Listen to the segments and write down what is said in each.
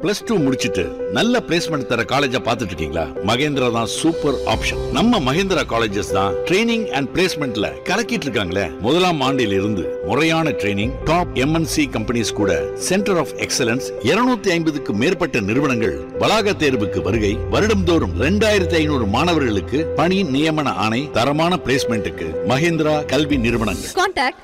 Plus two முடிச்சிட்டு நல்ல placement தர காலேஜா பார்த்துட்டு இருக்கீங்களா மகேந்திரா தான் சூப்பர் ஆப்ஷன் நம்ம மகேந்திரா காலேஜஸ் தான் ட்ரைனிங் அண்ட் பிளேஸ்மெண்ட்ல கலக்கிட்டு இருக்காங்களே முதலாம் ஆண்டில் இருந்து முறையான ட்ரைனிங் டாப் எம்என்சி கம்பெனிஸ் கூட சென்டர் ஆஃப் எக்ஸலன்ஸ் 250 ஐம்பதுக்கு மேற்பட்ட நிறுவனங்கள் வளாக தேர்வுக்கு வருகை வருடம்தோறும் ரெண்டாயிரத்தி ஐநூறு மாணவர்களுக்கு பணி நியமன ஆணை தரமான பிளேஸ்மெண்ட்டுக்கு மகேந்திரா கல்வி நிறுவனங்கள் Contact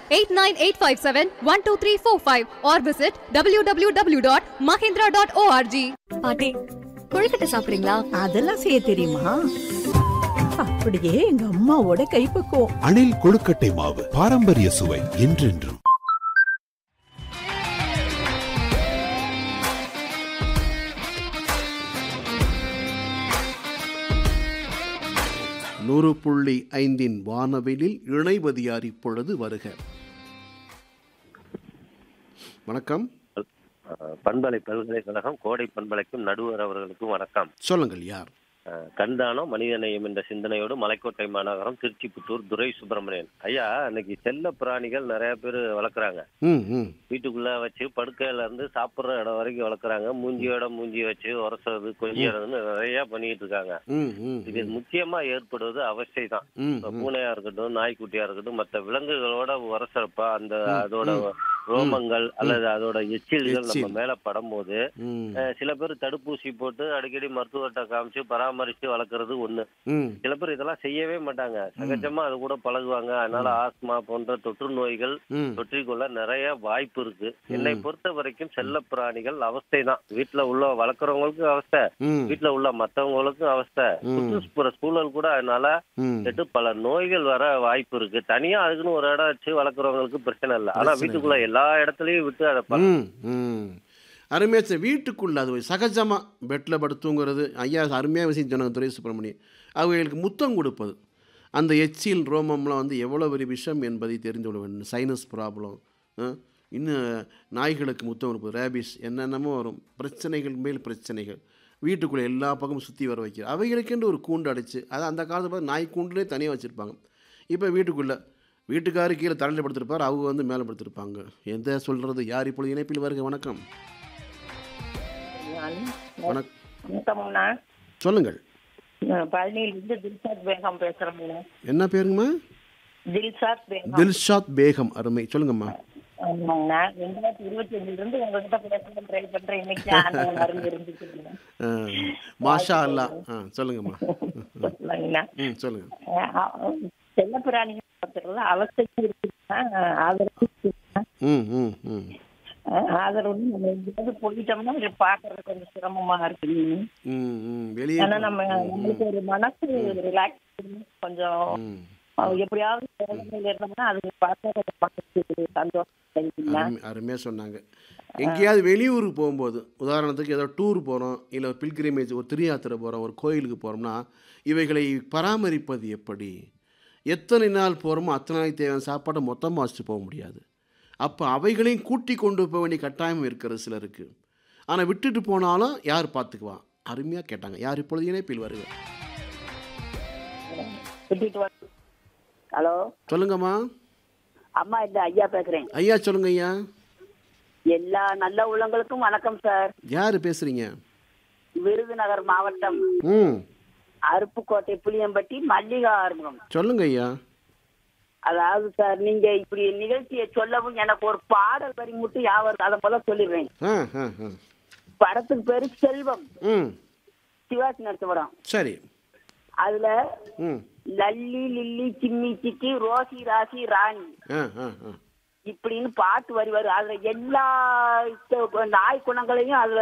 89857-12345 or visit www.mahindra.org. பாட்டி கொழுக்கட்டை சாப்பிடுறீங்களா அதெல்லாம் செய்ய தெரியுமா அப்படியே எங்க அம்மாவோட கைப்பக்குவம் அணில் கொழுக்கட்டை மாவு பாரம்பரிய சுவை என்றென்றும் நூறு புள்ளி ஐந்தின் வானவிலில் இணைவதியார் இப்பொழுது வருக வணக்கம் அஹ் பண்பலை பல்கலைக்கழகம் கோடை பண்பலைக்கும் நடுவர் அவர்களுக்கும் வணக்கம் சொல்லுங்கள் யார் அஹ் கண்தானம் மனிதநேயம் என்ற சிந்தனையோடு மலைக்கோட்டை மாநகரம் திருச்சிபுத்தூர் துரை சுப்பிரமணியன் ஐயா இன்னைக்கு செல்ல பிராணிகள் நிறைய பேர் வளர்க்குறாங்க ம் ம் வீட்டுக்குள்ள வச்சு படுக்கையில இருந்து சாப்பிடுற இடம் வரைக்கும் வளர்க்குறாங்க மூஞ்சியோட மூஞ்சி வச்சு உரசுறது கொஞ்சிறதுன்னு நிறைய பண்ணிட்டு இருக்காங்க ம் ம் இது முக்கியமா ஏற்படுவது அவஸ்தை தான் ம் இப்ப பூனையா இருக்கட்டும் நாய்க்குட்டியா இருக்கட்டும் மற்ற விலங்குகளோட உரசறப்ப அந்த அதோட ரோமங்கள் அல்லது அதோட எச்சில்கள் நம்ம எச்சில். மேல படும்போது ம் அஹ் சில பேர் தடுப்பூசி போட்டு அடிக்கடி மருத்துவர்கிட்ட காமிச்சு பராமரிச்சு வளர்க்கறது ஒண்ணு ம் சில பேர் இதெல்லாம் செய்யவே மாட்டாங்க சகஜமா அது கூட பழகுவாங்க அதனால ஆஸ்மா போன்ற தொற்று நோய்கள் ம் தொற்றிக்கொள்ள நிறைய வாய்ப்பு இருக்கு என்னை பொறுத்த வரைக்கும் செல்ல பிராணிகள் அவஸ்தை தான் வீட்டுல உள்ள வளர்க்குறவங்களுக்கும் அவஸ்தை ம் வீட்டுல உள்ள மத்தவங்களுக்கும் அவஸ்தை ம். சுற்றுப்புற சூழல் கூட அதனால ம் கெட்டு பல நோய்கள் வர வாய்ப்பு இருக்கு தனியா அதுக்குன்னு ஒரு இடம் வச்சு வளர்க்குறவங்களுக்கு பிரச்சனை இல்லை ஆனா பிரச்சனை வீட்டுக்குள்ள எல்லா இடத்துலயும் விட்டு அதை பல ம் ம் அருமையாக சரி, வீட்டுக்குள்ள அது ஒரு சகஜமாக பெட்டில் படுத்து தூங்குறது ஐயா அருமையாக விஷயம் சொன்னாங்க துரை சுப்பிரமணியம் அவங்களுக்கு முத்தம் கொடுப்பது அந்த எச்சில் ரோமம்லாம் வந்து எவ்வளோ பெரிய விஷம் என்பதை தெரிந்து கொள்ள வேண்டும் சைனஸ் ப்ராப்ளம் இன்னும் நாய்களுக்கு முத்தம் கொடுப்பது ரேபிஸ் என்னென்னமோ வரும் பிரச்சனைகள் மேல் பிரச்சனைகள் வீட்டுக்குள்ளே எல்லா பக்கமும் சுற்றி வர வைக்கிற அவைகளுக்கென்று ஒரு கூண்டு அடைச்சு அது அந்த காலத்தில் பார்த்து நாய் கூண்டுலேயே தனியாக வச்சுருப்பாங்க இப்போ வீட்டுக்குள்ளே வீட்டுக்காரு கீழே தலையில் படுத்திருப்பார் அவங்க வந்து மேலே படுத்திருப்பாங்க எந்த சொல்கிறது யார் இப்பொழுது இணைப்பில் வருக வணக்கம் வணக் வணக்கம்ண்ணா சொல்லுங்கள் நான் பழனியிலிருந்து தில்ஷாத் பேகம் பேசுறேங்கண்ணா என்ன பேருங்கம்மா தில்ஷாத் பேகம் தில்ஷாத் பேகம் அருமை சொல்லுங்கம்மா ஆமாங்கண்ணா ரெண்டாயிரத்தி இருபத்தி அஞ்சுல இருந்து உங்ககிட்ட பேசணும் ட்ரை பண்றேன் இன்னைக்கு ஆன்லைன் மருந்து இருந்துச்சுங்கண்ணா ஆ, மாஷா அல்லா ஆ சொல்லுங்கம்மா சொல்லுங்கண்ணா ம் சொல்லுங்கள் செல்ல பிராணிகள் பார்த்துக்கலாம் அவஸ்தைக்கு இருக்குன்னா ஆதரவு இருக்குண்ணா. ம் ம் ம் ஆதரவு நம்ம எங்கேயாவது போயிட்டோம்னா இது பாக்குறது கொஞ்சம் சிரமமா இருக்கு ம் ம் வெளியே ஆனா நம்ம நம்மளுக்கு ஒரு மனசு ரிலாக்ஸ் கொஞ்சம் ம் அவங்க எப்படியாவது வேலையில இருந்தோம்னா அது பார்த்தா கொஞ்சம் மனசுக்கு சந்தோஷம் கிடைக்குங்களா அருமை அருமையாக சொன்னாங்க எங்கேயாவது வெளியூருக்கு போகும்போது உதாரணத்துக்கு ஏதோ டூர் போகிறோம் இல்லை ஒரு பில்கிரிமேஜ் ஒரு திருயாத்திரை போகிறோம் ஒரு கோயிலுக்கு போகிறோம்னா இவைகளை பராமரிப்பது எப்படி எத்தனை நாள் போகிறோமோ அத்தனை நாளைக்கு தேவையான சாப்பாட்டை மொத்தமாக வச்சுட்டு போக முடியாது அப்போ அவைகளையும் கூட்டி கொண்டு போக வேண்டிய கட்டாயம் இருக்கிறது சிலருக்கு ஆனால் விட்டுட்டு போனாலும் யார் பார்த்துக்குவா அருமையாக கேட்டாங்க யார் இப்பொழுது இணைப்பில் வருக ஹலோ சொல்லுங்கம்மா அம்மா இல்ல ஐயா பேசுறேன் ஐயா சொல்லுங்க ஐயா எல்லா நல்ல உள்ளங்களுக்கும் வணக்கம் சார் யார் பேசுகிறீங்க விருதுநகர் மாவட்டம் ம் அருப்புக்கோட்டை புளியம்பட்டி மல்லிகா ஆறுமுகம் சொல்லுங்க ஐயா அதாவது சார் நீங்க இப்படி நிகழ்ச்சியை சொல்லவும் எனக்கு ஒரு பாடல் வரி மட்டும் யாவது அதை முதல்ல சொல்லிடுறேன் ஆ ஆ ஆ படத்துக்கு பேரு செல்வம் ம் சிவாஜி நடிச்ச படம் சரி அதுல ம் லல்லி லில்லி சிம்மி சிக்கி ரோசி ராசி ராணி ஆ ஆ ஆ இப்படின்னு பாட்டு வரி வரும் அதுல எல்லா நாய் குணங்களையும் அதுல